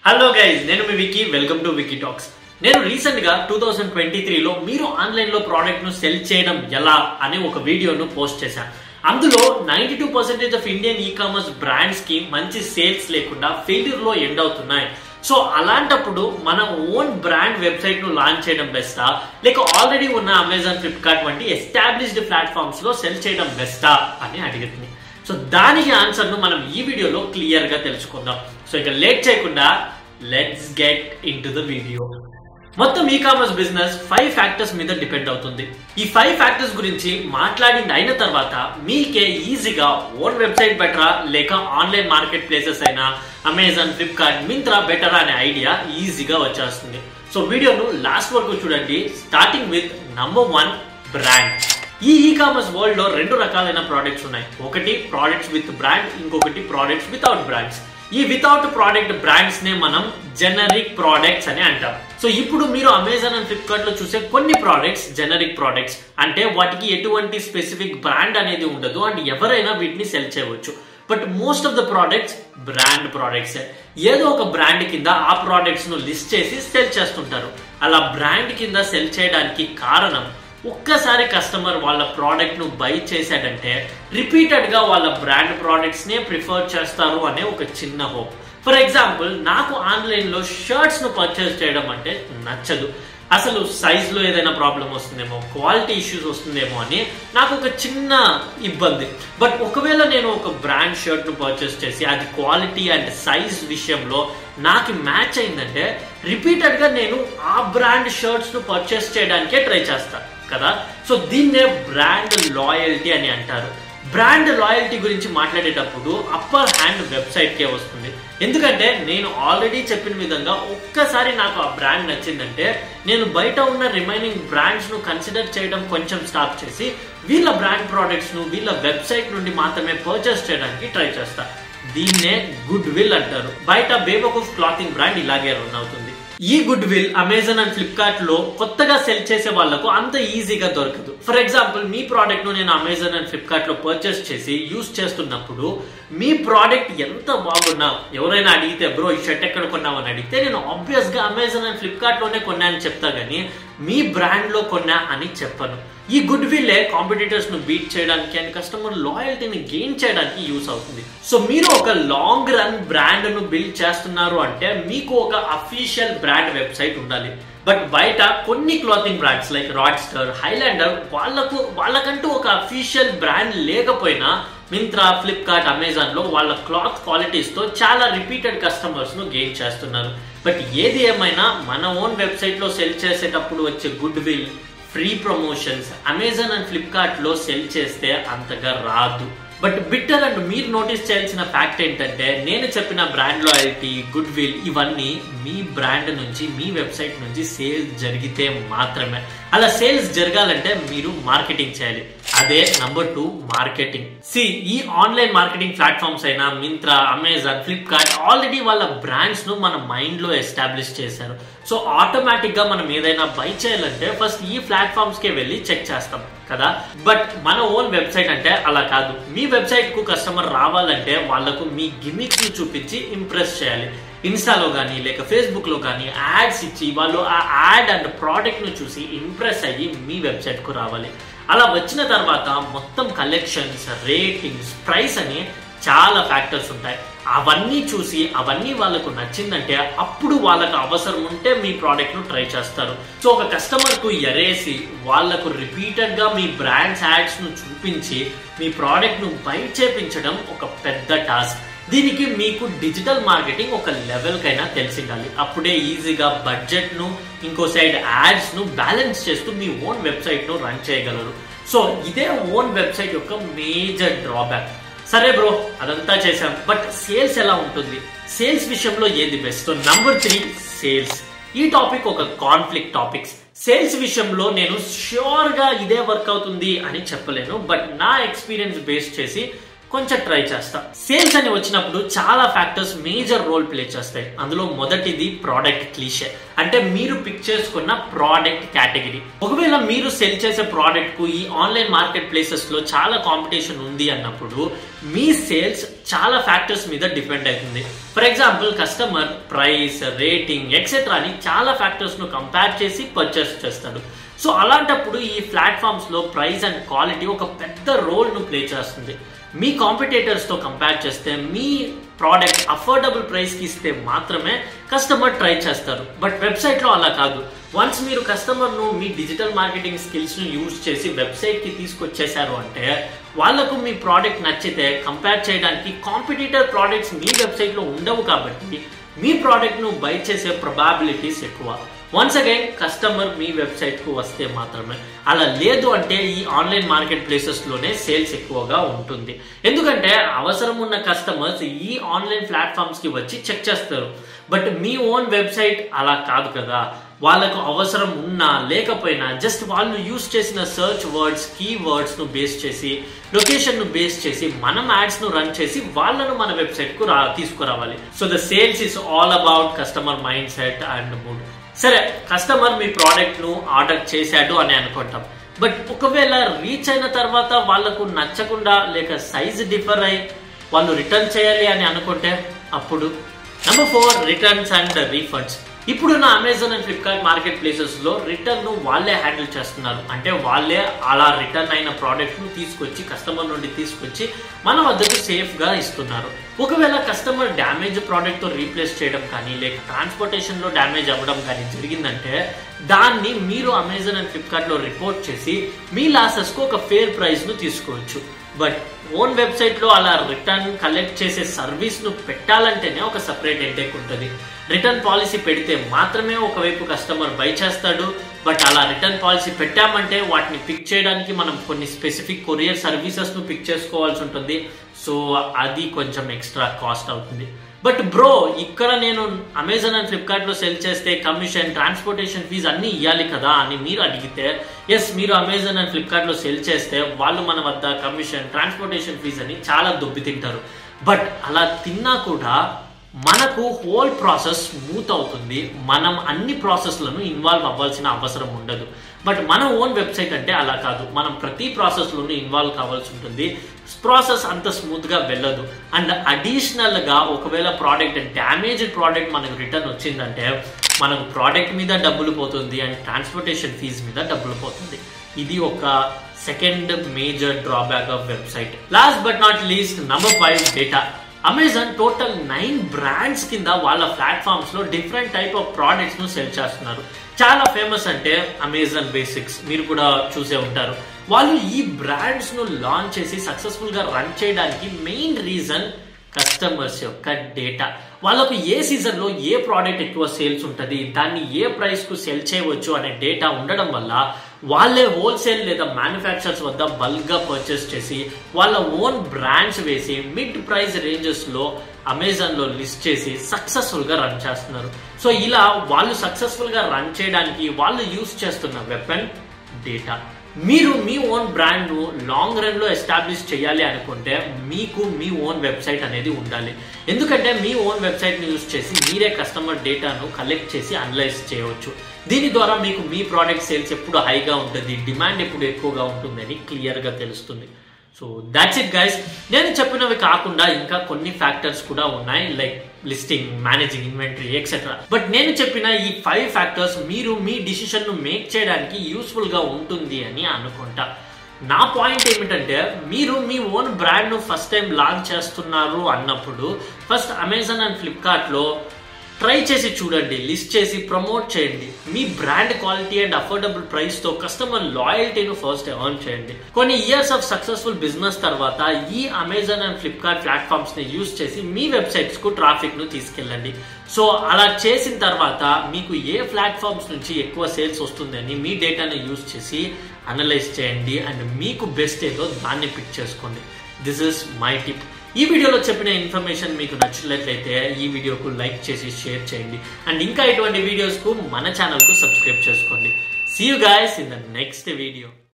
hello guys నేను మీ Vicky welcome to Vicky talks నేను రీసెంట్ గా టూ థౌసండ్ ట్వంటీ త్రీలో మీరు ఆన్లైన్ లో ప్రోడక్ట్ ను సెల్ చేయడం ఎలా అనే ఒక వీడియోను పోస్ట్ చేశాను అందులో ninety two percentage of Indian e commerce brands కి మంచి సేల్స్ లేకుండా ఫెయిల్యూర్ లో ఎండ్ అవుతున్నాయి సో అలాంటప్పుడు మన ఓన్ బ్రాండ్ వెబ్సైట్ ను లాంచ్ చేయడం బెస్టా లేక ఆల్రెడీ ఉన్న అమెజాన్ ఫ్లిప్కార్ట్ వంటి ఎస్టాబ్లిష్డ్ ప్లాట్ఫామ్స్ లో సెల్ చేయడం బెస్టా అని అడిగింది సో దానికి ఆన్సర్ ను మనం ఈ వీడియోలో క్లియర్ గా తెలుసుకుందాం సో ఇక లేట్ చేయకుండా let's get into the video మొత్తం e commerce business five factors మీద డిపెండ్ అవుతుంది ఈ ఫైవ్ ఫ్యాక్టర్స్ గురించి మాట్లాడింది అయిన తర్వాత మీకే ఈజీగా ఓన్ వెబ్సైట్ బెటరా లేక ఆన్లైన్ మార్కెట్ ప్లేసెస్ అయినా అమెజాన్ ఫ్లిప్కార్ట్ మింత్రా బెటరా అనే ఐడియా ఈజీగా వచ్చేస్తుంది సో వీడియోను లాస్ట్ వరకు చూడండి starting with number one brand ఈ ఈ కామర్స్ వరల్డ్ లో రెండు రకాలైన ప్రోడక్ట్స్ ఉన్నాయి ఒకటి ప్రోడక్ట్స్ విత్ బ్రాండ్ ఇంకొకటి ప్రోడక్ట్స్ వితౌట్ బ్రాండ్స్ ఈ వితౌట్ ప్రోడక్ట్ బ్రాండ్స్ నే మనం జెనరిక్ ప్రోడక్ట్స్ అని అంటాం సో ఇప్పుడు మీరు అమెజాన్ అండ్ ఫ్లిప్కార్ట్ లో చూసే కొన్ని ప్రోడక్ట్స్ జెనరిక్ ప్రోడక్ట్స్ అంటే వాటికి ఎటువంటి స్పెసిఫిక్ బ్రాండ్ అనేది ఉండదు అండ్ ఎవరైనా వీటిని సెల్ చేయవచ్చు but most of the products brand products ఏదో ఒక బ్రాండ్ కింద ఆ ప్రోడక్ట్స్ ను లిస్ట్ చేసి సెల్ చేస్తుంటారు అలా బ్రాండ్ కింద సెల్ చేయడానికి కారణం ఒక్కసారి కస్టమర్ వాళ్ళ ప్రోడక్ట్ ను బై చేశాడంటే రిపీటెడ్ గా వాళ్ళ బ్రాండ్ ప్రోడక్ట్స్ నే ప్రిఫర్ చేస్తారు అనే ఒక చిన్న హోప్ ఫర్ ఎగ్జాంపుల్ నాకు ఆన్లైన్ లో షర్ట్స్ ను పర్చేస్ చేయడం అంటే నచ్చదు అసలు సైజ్ లో ఏదైనా ప్రాబ్లం వస్తుందేమో క్వాలిటీ ఇష్యూస్ వస్తుందేమో అని నాకు ఒక చిన్న ఇబ్బంది బట్ ఒకవేళ నేను ఒక బ్రాండ్ షర్ట్ ను పర్చేస్ చేసి అది క్వాలిటీ అండ్ సైజ్ విషయంలో నాకు మ్యాచ్ అయిందంటే రిపీటెడ్ గా నేను ఆ బ్రాండ్ షర్ట్స్ ను పర్చేస్ చేయడానికే ట్రై చేస్తాను కదా సో దీన్నే బ్రాండ్ లాయల్టీ అని అంటారు బ్రాండ్ లాయల్టీ గురించి మాట్లాడేటప్పుడు అప్పర్ హ్యాండ్ వెబ్సైట్కే వస్తుంది ఎందుకంటే నేను ఆల్రెడీ చెప్పిన విధంగా ఒక్కసారి నాకు ఆ బ్రాండ్ నచ్చిందంటే నేను బయట ఉన్న రిమైనింగ్ బ్రాండ్స్ ను కన్సిడర్ చేయడం కొంచెం స్టాప్ చేసి వీళ్ళ బ్రాండ్ ప్రోడక్ట్స్ ను వీళ్ళ వెబ్సైట్ నుండి మాత్రమే పర్చేస్ చేయడానికి ట్రై చేస్తా దీన్నే గుడ్ విల్ అంటారు బయట బేబకూఫ్ క్లాతింగ్ బ్రాండ్ ఇలాగే రన్ అవుతుంది ఈ goodwill Amazon and Flipkart లో కొత్తగా సెల్ చేసే వాళ్లకు అంత ఈజీగా దొరకదు ఫర్ ఎగ్జాంపుల్ మీ ప్రోడక్ట్ ను నేను అమెజాన్ అండ్ ఫ్లిప్కార్ట్ లో పర్చేస్ చేసి యూస్ చేస్తున్నప్పుడు మీ ప్రోడక్ట్ ఎంత బాగున్నా ఎవరైనా అడిగితే బ్రో ఈ షర్ట్ ఎక్కడ కొన్నావు అని అడిగితే నేను ఆబ్వియస్ గా అమెజాన్ అండ్ ఫ్లిప్కార్ట్ లోనే కొన్నా అని చెప్తా గానీ మీ బ్రాండ్ లో కొన్నా అని చెప్పను ఈ గుడ్ విల్లే కాంపిటీటర్స్ ను బీట్ చేయడానికి అండ్ కస్టమర్ లాయల్టీని గెయిన్ చేయడానికి యూస్ అవుతుంది సో మీరు ఒక లాంగ్ రన్ బ్రాండ్ ను బిల్డ్ చేస్తున్నారు అంటే మీకు ఒక అఫీషియల్ బ్రాండ్ వెబ్సైట్ ఉండాలి బట్ బయట కొన్ని clothing brands like Roadster Highlander వాళ్ళకు వాళ్ళకంటూ ఒక అఫీషియల్ బ్రాండ్ లేకపోయినా మింత్రా ఫ్లిప్కార్ట్ అమెజాన్ లో వాళ్ళ క్లాత్ క్వాలిటీస్ తో చాలా రిపీటెడ్ కస్టమర్స్ ను గెయిన్ చేస్తున్నారు బట్ ఏది ఏమైనా మన ఓన్ వెబ్సైట్ లో సెల్ చేసేటప్పుడు వచ్చే goodwill free promotions Amazon and Flipkart లో సెల్ చేస్తే అంతగా రాదు బట్ బిట్టర్ అండ్ మీరు నోటీస్ చేయాల్సిన ఫ్యాక్ట్ ఏంటంటే నేను చెప్పిన బ్రాండ్ లాయల్టీ గుడ్ విల్ ఇవన్నీ మీ బ్రాండ్ నుంచి మీ వెబ్సైట్ నుంచి సేల్స్ జరిగితే మాత్రమే అలా సేల్స్ జరగాలంటే మీరు మార్కెటింగ్ చేయాలి అదే నంబర్ టూ మార్కెటింగ్ సి ఈ ఆన్లైన్ మార్కెటింగ్ ప్లాట్ఫామ్స్ అయినా మింత్రా అమెజాన్ ఫ్లిప్కార్ట్ ఆల్రెడీ వాళ్ళ బ్రాండ్స్ ను మన మైండ్ లో ఎస్టాబ్లిష్ చేశారు సో ఆటోమేటిక్ గా మనం ఏదైనా బై చేయాలంటే ఫస్ట్ ఈ ప్లాట్ఫామ్స్ కే వెళ్ళి చెక్ చేస్తాం కదా బట్ మన ఓన్ వెబ్సైట్ అంటే అలా కాదు మీ వెబ్సైట్ కు కస్టమర్ రావాలంటే వాళ్లకు మీ గిమిక్స్ ని చూపించి ఇంప్రెస్ చేయాలి ఇన్స్టాలో కానీ లేక ఫేస్బుక్ లో కానీ యాడ్స్ ఇచ్చి వాళ్ళు ఆ యాడ్ అండ్ ప్రోడక్ట్ ను చూసి ఇంప్రెస్ అయ్యి మీ వెబ్సైట్ కు రావాలి అలా వచ్చిన తర్వాత మొత్తం కలెక్షన్స్ రేటింగ్స్ ప్రైస్ అని చాలా ఫ్యాక్టర్స్ ఉంటాయి అవన్నీ చూసి అవన్నీ వాళ్ళకు నచ్చిందంటే అప్పుడు వాళ్ళకు అవసరం ఉంటే మీ ప్రోడక్ట్ ను ట్రై చేస్తారు సో ఒక కస్టమర్ కు ఎరేసి వాళ్ళకు రిపీటెడ్ గా మీ బ్రాండ్స్ యాడ్స్ ను చూపించి మీ ప్రోడక్ట్ ను బై చేపించడం ఒక పెద్ద టాస్క్ దీనికి మీకు డిజిటల్ మార్కెటింగ్ ఒక లెవెల్ కైనా తెలిసి ఉండాలి అప్పుడే ఈజీగా బడ్జెట్ ను ఇంకో సైడ్ యాడ్స్ ను బ్యాలెన్స్ చేస్తూ మీ ఓన్ వెబ్సైట్ ను రన్ చేయగలరు సో ఇదే ఓన్ వెబ్సైట్ యొక్క మేజర్ డ్రాబ్యాక్ సరే బ్రో అదంతా చేశాం బట్ సేల్స్ ఎలా ఉంటుంది సేల్స్ విషయంలో ఏది బెస్ట్ నంబర్ త్రీ సేల్స్ ఈ టాపిక్ ఒక కాన్ఫ్లిక్ట్ టాపిక్స్ సేల్స్ విషయంలో నేను ష్యూర్ గా ఇదే వర్క్ అవుతుంది అని చెప్పలేను బట్ నా ఎక్స్పీరియన్స్ బేస్ చేసి కొంచెం ట్రై చేస్తా సేల్స్ అని వచ్చినప్పుడు చాలా ఫ్యాక్టర్స్ మేజర్ రోల్ ప్లే చేస్తాయి అందులో మొదటిది ప్రోడక్ట్ క్లీషే అంటే మీరు పిక్ చేసుకున్న ప్రోడక్ట్ కేటగిరీ ఒకవేళ మీరు సెల్ చేసే ప్రోడక్ట్ కు ఈ ఆన్లైన్ మార్కెట్ ప్లేసెస్ లో చాలా కాంపిటీషన్ ఉంది అన్నప్పుడు మీ సేల్స్ చాలా ఫ్యాక్టర్స్ మీద డిపెండ్ అవుతుంది for example customer price rating etcetera అని చాలా ఫ్యాక్టర్స్ ను కంపేర్ చేసి పర్చేస్ చేస్తాడు సో అలాంటప్పుడు ఈ ప్లాట్ఫామ్స్ లో ప్రైస్ అండ్ క్వాలిటీ ఒక పెద్ద రోల్ ను ప్లే చేస్తుంది మీ కాంపిటేటర్స్ తో కంపేర్ చేస్తే మీ ప్రోడక్ట్ అఫోర్డబుల్ ప్రైస్ కి ఇస్తే మాత్రమే కస్టమర్ ట్రై చేస్తారు బట్ వెబ్సైట్ లో అలా కాదు వన్స్ మీరు కస్టమర్ ను మీ డిజిటల్ మార్కెటింగ్ స్కిల్స్ ను యూజ్ చేసి వెబ్సైట్ కి తీసుకొచ్చేసారు అంటే వాళ్ళకు మీ ప్రోడక్ట్ నచ్చితే కంపేర్ చేయడానికి కాంపిటీటర్ ప్రోడక్ట్స్ మీ వెబ్సైట్ లో ఉండవు కాబట్టి మీ ప్రోడక్ట్ ను బై చేసే ప్రొబాబిలిటీస్ ఎక్కువ వన్స్ అగైన్ కస్టమర్ మీ వెబ్సైట్ కు వస్తే మాత్రమే అలా లేదు అంటే ఈ ఆన్లైన్ మార్కెట్ ప్లేసెస్ లోనే సేల్స్ ఎక్కువగా ఉంటుంది ఎందుకంటే అవసరం ఉన్న కస్టమర్స్ ఈ ఆన్లైన్ ప్లాట్ఫామ్స్ కి వచ్చి చెక్ చేస్తారు బట్ మీ ఓన్ వెబ్సైట్ అలా కాదు కదా వాళ్ళకు అవసరం ఉన్నా లేకపోయినా జస్ట్ వాళ్ళు యూస్ చేసిన సర్చ్ వర్డ్స్ కీ వర్డ్స్ ను బేస్ చేసి లొకేషన్ ను బేస్ చేసి మనం యాడ్స్ ను రన్ చేసి వాళ్ళను మన వెబ్సైట్ కు రా తీసుకురావాలి so the sales is all about customer mindset and mood సరే కస్టమర్ మీ ప్రోడక్ట్ ను ఆర్డర్ చేశాడు అని అనుకుంటాం బట్ ఒకవేళ రీచ్ అయిన తర్వాత వాళ్ళకు నచ్చకుండా లేక సైజ్ డిఫర్ అయి వాళ్ళు రిటర్న్ చేయాలి అని అనుకుంటే అప్పుడు number four returns and refunds ఇప్పుడు నా Amazon and Flipkart marketplaces లో రిటర్న్ ను వాళ్ళే హ్యాండిల్ చేస్తున్నారు అంటే వాళ్ళే అలా రిటర్న్ అయిన ప్రోడక్ట్ ను తీసుకొచ్చి కస్టమర్ నుండి తీసుకొచ్చి మన వద్దకు సేఫ్ గా ఇస్తున్నారు ఒకవేళ కస్టమర్ డ్యామేజ్ ప్రోడక్ట్ తో రీప్లేస్ చేయడం కానీ లేక ట్రాన్స్పోర్టేషన్ లో డ్యామేజ్ అవ్వడం కానీ జరిగిందంటే దాన్ని మీరు అమెజాన్ అండ్ ఫ్లిప్కార్ట్ లో రిపోర్ట్ చేసి మీ లాసెస్ కు ఒక ఫేర్ ప్రైస్ ను తీసుకోవచ్చు బట్ ఓన్ వెబ్సైట్ లో అలా రిటర్న్ కలెక్ట్ చేసే సర్వీస్ ను పెట్టాలంటేనే ఒక సపరేట్ హెడ్ఏక్ ఉంటుంది రిటర్న్ పాలసీ పెడితే మాత్రమే ఒకవైపు కస్టమర్ బై చేస్తాడు బట్ అలా రిటర్న్ పాలసీ పెట్టామంటే వాటిని పిక్ చేయడానికి మనం కొన్ని స్పెసిఫిక్ కొరియర్ సర్వీసెస్ ను పిక్ చేసుకోవాల్సి ఉంటుంది సో అది కొంచెం ఎక్స్ట్రా కాస్ట్ అవుతుంది బట్ బ్రో ఇక్కడ నేను అమెజాన్ అండ్ ఫ్లిప్కార్ట్ లో సెల్ చేస్తే కమిషన్ ట్రాన్స్పోర్టేషన్ ఫీజ్ అన్ని ఇవ్వాలి కదా అని మీరు అడిగితే ఎస్ మీరు అమెజాన్ అండ్ ఫ్లిప్కార్ట్ లో సెల్ చేస్తే వాళ్ళు మన వద్ద కమిషన్ ట్రాన్స్పోర్టేషన్ ఫీజ్ అని చాలా దొబ్బి తింటారు బట్ అలా తిన్నా కూడా మనకు హోల్ ప్రాసెస్ స్మూత్ అవుతుంది మనం అన్ని ప్రాసెస్లను ఇన్వాల్వ్ అవ్వాల్సిన అవసరం ఉండదు బట్ మన ఓన్ వెబ్సైట్ అంటే అలా కాదు మనం ప్రతి ప్రాసెస్లోనూ ఇన్వాల్వ్ కావాల్సి ఉంటుంది ప్రాసెస్ అంత స్మూత్ గా వెళ్ళదు అండ్ అడిషనల్ గా ఒకవేళ ప్రోడక్ట్ డ్యామేజ్డ్ ప్రోడక్ట్ మనకు రిటర్న్ వచ్చిందంటే మనకు ప్రోడక్ట్ మీద డబ్బులు పోతుంది అండ్ ట్రాన్స్పోర్టేషన్ ఫీజ్ మీద డబ్బులు పోతుంది ఇది ఒక second major drawback of website last but not least number five data Amazon total nine brands కింద వాళ్ళ ప్లాట్ఫామ్స్ లో డిఫరెంట్ టైప్ ఆఫ్ ప్రోడక్ట్స్ ను సెల్ చేస్తున్నారు చాలా ఫేమస్ అంటే అమెజాన్ బేసిక్స్ మీరు కూడా చూసే ఉంటారు వాళ్ళు ఈ బ్రాండ్స్ ను లాంచ్ చేసి సక్సెస్ఫుల్ గా రన్ చేయడానికి మెయిన్ రీజన్ కస్టమర్స్ యొక్క డేటా వాళ్ళకు ఏ సీజన్ లో ఏ ప్రోడక్ట్ ఎక్కువ సేల్స్ ఉంటుంది దాన్ని ఏ ప్రైస్ కు సెల్ చేయవచ్చు అనే డేటా ఉండడం వల్ల వాళ్ళే హోల్సేల్ లేదా మ్యానుఫ్యాక్చర్స్ వద్ద బల్క్ గా పర్చేస్ చేసి వాళ్ళ ఓన్ బ్రాండ్స్ వేసి మిడ్ ప్రైస్ రేంజెస్ లో అమెజాన్ లో లిస్ట్ చేసి సక్సెస్ఫుల్ గా రన్ చేస్తున్నారు సో ఇలా వాళ్ళు సక్సెస్ఫుల్ గా రన్ చేయడానికి వాళ్ళు యూస్ చేస్తున్న వెపన్ డేటా మీరు మీ ఓన్ బ్రాండ్ ను లాంగ్ రన్ లో ఎస్టాబ్లిష్ చేయాలి అనుకుంటే మీకు మీ ఓన్ వెబ్సైట్ అనేది ఉండాలి ఎందుకంటే మీ ఓన్ వెబ్సైట్ ని యూస్ చేసి మీరే కస్టమర్ డేటాను కలెక్ట్ చేసి అనలైజ్ చేయవచ్చు దీని ద్వారా మీకు మీ ప్రోడక్ట్ సేల్స్ ఎప్పుడు హైగా ఉంటుంది డిమాండ్ ఎప్పుడు ఎక్కువగా ఉంటుందని క్లియర్ గా తెలుస్తుంది సో దాట్స్ ఇట్ గైస్ నేను చెప్పినవి కాకుండా ఇంకా కొన్ని ఫ్యాక్టర్స్ కూడా ఉన్నాయి like listing managing inventory etcetera but నేను చెప్పిన ఈ ఫైవ్ ఫ్యాక్టర్స్ మీరు మీ డిసిషన్ ను మేక్ చేయడానికి యూస్ఫుల్ గా ఉంటుంది అని అనుకుంటా నా పాయింట్ ఏమిటంటే మీరు మీ ఓన్ బ్రాండ్ ను ఫస్ట్ టైం లాంచ్ చేస్తున్నారు అన్నప్పుడు ఫస్ట్ అమెజాన్ అండ్ ఫ్లిప్కార్ట్ లో ట్రై చేసి చూడండి లిస్ట్ చేసి ప్రమోట్ చేయండి మీ brand quality and affordable price తో కస్టమర్ లాయల్టీను ఫస్ట్ ఎర్న్ చేయండి కొన్ని ఇయర్స్ ఆఫ్ సక్సెస్ఫుల్ బిజినెస్ తర్వాత ఈ అమెజాన్ అండ్ ఫ్లిప్కార్ట్ ప్లాట్ఫామ్స్ ని యూజ్ చేసి మీ వెబ్సైట్స్ కు ట్రాఫిక్ ను తీసుకెళ్ళండి సో అలా చేసిన తర్వాత మీకు ఏ ప్లాట్ఫామ్స్ నుంచి ఎక్కువ సేల్స్ వస్తుందని మీ డేటాను యూజ్ చేసి అనలైజ్ చేయండి అండ్ మీకు బెస్ట్ ఏదో దాన్ని పిక్ చేసుకోండి దిస్ ఇస్ మై టిప్ ఈ వీడియోలో చెప్పిన ఇన్ఫర్మేషన్ మీకు నచ్చినట్లయితే ఈ వీడియోకు లైక్ చేసి షేర్ చేయండి అండ్ ఇంకా ఇటువంటి వీడియోస్కు మన ఛానల్కు సబ్స్క్రైబ్ చేసుకోండి see you guys in the next video